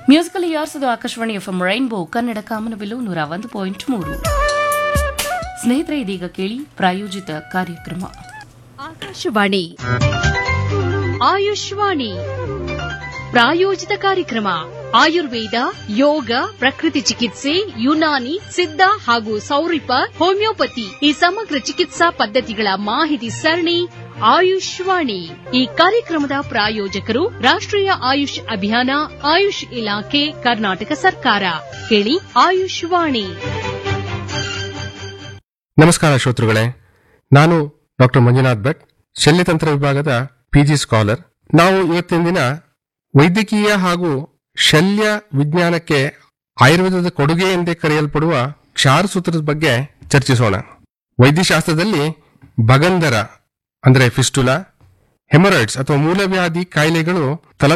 musical ಯಾರ್ಸದು Akashvani FM rainbow Kannada ಕಾಮನಬಿಲ್ಲು ನೂರ ಒಂದು ಪಾಯಿಂಟ್ ಮೂರು ಸ್ನೇಹಿತರೆ ಇದೀಗ ಕೇಳಿ ಪ್ರಾಯೋಜಿತ ಕಾರ್ಯಕ್ರಮ ಆಕಾಶವಾಣಿ ಆಯುಷ್ವಾಣಿ ಪ್ರಾಯೋಜಿತ ಕಾರ್ಯಕ್ರಮ ಆಯುರ್ವೇದ ಯೋಗ ಪ್ರಕೃತಿ ಚಿಕಿತ್ಸೆ ಯುನಾನಿ ಸಿದ್ಧ ಹಾಗೂ ಸೌರಿಪ ಹೋಮಿಯೋಪತಿ ಈ ಸಮಗ್ರ ಚಿಕಿತ್ಸಾ ಪದ್ಧತಿಗಳ ಮಾಹಿತಿ ಸರಣಿ ಆಯುಷ್ವಾಣಿ ಈ ಕಾರ್ಯಕ್ರಮದ ಪ್ರಾಯೋಜಕರು ರಾಷ್ಟ್ರೀಯ ಆಯುಷ್ ಅಭಿಯಾನ ಆಯುಷ್ ಇಲಾಖೆ ಕರ್ನಾಟಕ ಸರ್ಕಾರ ಕೇಳಿ ಆಯುಷ್ವಾಣಿ ನಮಸ್ಕಾರ ಶ್ರೋತೃಗಳೇ ನಾನು ಡಾಕ್ಟರ್ ಮಂಜುನಾಥ್ ಭಟ್ ಶಲ್ಯತಂತ್ರ ವಿಭಾಗದ ಪಿಜಿ ಸ್ಕಾಲರ್ ನಾವು ಇವತ್ತಿನ ದಿನ ವೈದ್ಯಕೀಯ ಹಾಗೂ ಶಲ್ಯ ವಿಜ್ಞಾನಕ್ಕೆ ಆಯುರ್ವೇದದ ಕೊಡುಗೆ ಎಂದೇ ಕರೆಯಲ್ಪಡುವ ಕ್ಷಾರಸೂತ್ರದ ಬಗ್ಗೆ ಚರ್ಚಿಸೋಣ ವೈದ್ಯಶಾಸ್ತ್ರದಲ್ಲಿ ಬಗಂಧರ ಅಂದರೆ ಫಿಸ್ಟುಲಾ ಹೆಮರಾಯ್ಡ್ಸ್ ಅಥವಾ ಮೂಲವ್ಯಾಧಿ ಕಾಯಿಲೆಗಳು ತಲ